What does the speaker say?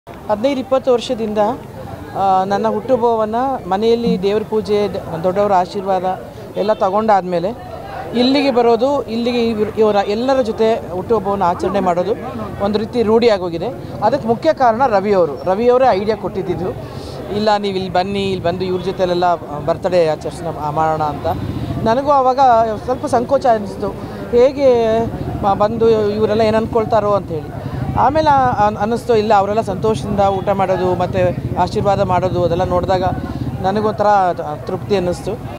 ಹದಿನೈದು ಇಪ್ಪತ್ತು ವರ್ಷದಿಂದ ಆ, ನನ್ನ ಹುಟ್ಟುಹಬ್ಬವನ್ನು ಮನೆಯಲ್ಲಿ ದೇವ್ರ ಪೂಜೆ ದ- ದೊಡ್ಡವರ ಆಶೀರ್ವಾದ ಎಲ್ಲ ತಗೊಂಡಾದಮೇಲೆ ಇಲ್ಲಿಗೆ ಬರೋದು ಇಲ್ಲಿಗೆ ಇವ್ರ- ಇವರ ಎಲ್ಲರ ಜೊತೆ ಹುಟ್ಟುಹಬ್ಬವನ್ನು ಆಚರಣೆ ಮಾಡೋದು ಒಂದು ರೀತಿ ರೂಢಿ ಆಗೋಗಿದೆ ಅದಕ್ಕೆ ಮುಖ್ಯ ಕಾರಣ ರವಿಯವರು ರವಿಯವರೇ ಐಡಿಯಾ ಕೊಟ್ಟಿದ್ದಿದ್ದು ಇಲ್ಲ ನೀವು ಇಲ್ಲಿ ಬನ್ನಿ ಇಲ್ಲಿ ಬಂದು ಇವ್ರ ಜೊತೆಲೆಲ್ಲ ಬರ್ತ್ಡೇ ಆಚರಿಸೋಣ ಮಾಡೋಣ ಅಂತ ನನಗೂ ಆವಾಗ ಸ್ವಲ್ಪ ಸಂಕೋಚ ಅನಿಸ್ತು ಹೇಗೆ ಮ- ಬಂದು ಇವರೆಲ್ಲ ಏನು ಅಂದ್ಕೊಳ್ತಾರೋ ಅಂಥೇಳಿ ಆಮೇಲೆ ಅನ್- ಅನ್ನಿಸ್ತು ಇಲ್ಲ ಅವರೆಲ್ಲ ಸಂತೋಷದಿಂದ ಊಟ ಮಾಡೋದು ಮತ್ತು ಆಶೀರ್ವಾದ ಮಾಡೋದು ಅದೆಲ್ಲ ನೋಡಿದಾಗ ನನಗೊಂಥರ ತೃಪ್ತಿ ಅನ್ನಿಸ್ತು